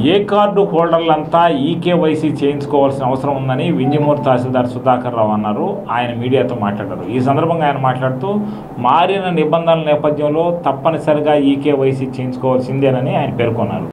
ఏ card హోల్డర్లంతా eKYC చేయించుకోవాల్సిన అవసరం ఉందని వింజమూరు తహసీల్దార్ సుధాకర్ రావు అన్నారు ఆయన మీడియాతో మాట్లాడారు ఈ సందర్భంగా ఆయన మాట్లాడుతూ మారిన నిబంధనల నేపథ్యంలో తప్పనిసరిగా ఈకేవైసీ చేయించుకోవాల్సిందేనని ఆయన పేర్కొన్నారు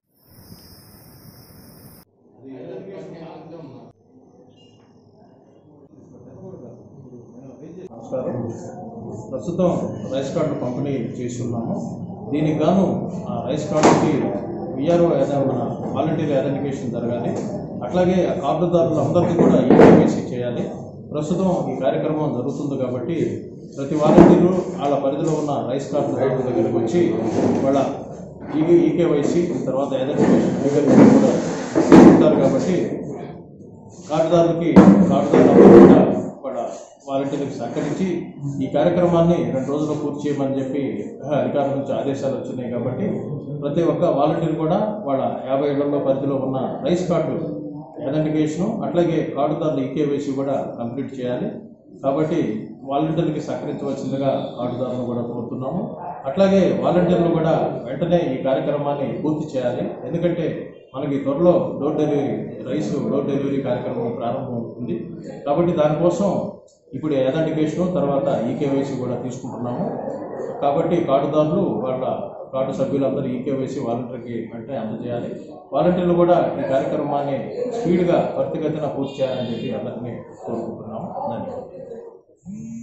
నమస్కారం ప్రస్తుతం రైస్ కార్డు పంపిణీ చేస్తున్నాము దీనికి గాను ఆ రైస్ కార్డుకి విఆర్ఓ మన వాలంటీర్ ఐడెంటిఫికేషన్ జరగాలి అట్లాగే ఆ కార్డుదారులు అందరికీ కూడా ఈకేవైసీ చేయాలి ప్రస్తుతం ఈ కార్యక్రమం జరుగుతుంది కాబట్టి ప్రతి వాలంటీరు వాళ్ళ పరిధిలో ఉన్న రైస్ కార్డు దారుల దగ్గరికి వచ్చి వాళ్ళ ఈ ఈకేవైసీ తర్వాత ఐడెంటిఫికేషన్ ఫిగర్ కూడా ఉంటారు కాబట్టి కార్డుదారులకి కార్డుదారులు కూడా వాళ్ళ వాలంటీర్లకు సహకరించి ఈ కార్యక్రమాన్ని రెండు రోజుల్లో పూర్తి చేయమని చెప్పి ఆ, అధికారుల నుంచి ఆదేశాలు వచ్చినాయి కాబట్టి ప్రతి ఒక్క వాలంటీర్ కూడా వాళ్ళ యాభై ఏళ్లలో పరిధిలో ఉన్న రైస్ కార్డు ఐడెంటిఫికేషను అట్లాగే కార్డుదారుల ఈకేవైసీ కూడా కంప్లీట్ చేయాలి కాబట్టి వాలంటీర్లకి సహకరించవలసిందిగా కార్డుదారులను కూడా కోరుతున్నాము అట్లాగే వాలంటీర్లు కూడా వెంటనే ఈ కార్యక్రమాన్ని పూర్తి చేయాలి ఎందుకంటే మనకి త్వరలో door delivery rice door delivery కార్యక్రమం ప్రారంభమవుతుంది కాబట్టి దానికోసం ఇప్పుడు ఐడెంటిఫికేషన్ తర్వాత ఈకేవైసీ కూడా తీసుకుంటున్నాము కాబట్టి కార్డుదారులు వాళ్ళ కార్డు సభ్యులందరూ ఈకేవైసీ వాలంటీర్కి వెంటనే అందజేయాలి వాలంటీర్లు కూడా ఈ కార్యక్రమాన్ని స్పీడ్గా త్వరితగతిన పూర్తి చేయాలని చెప్పి అందరినీ కోరుకుంటున్నాము ధన్యవాదాలు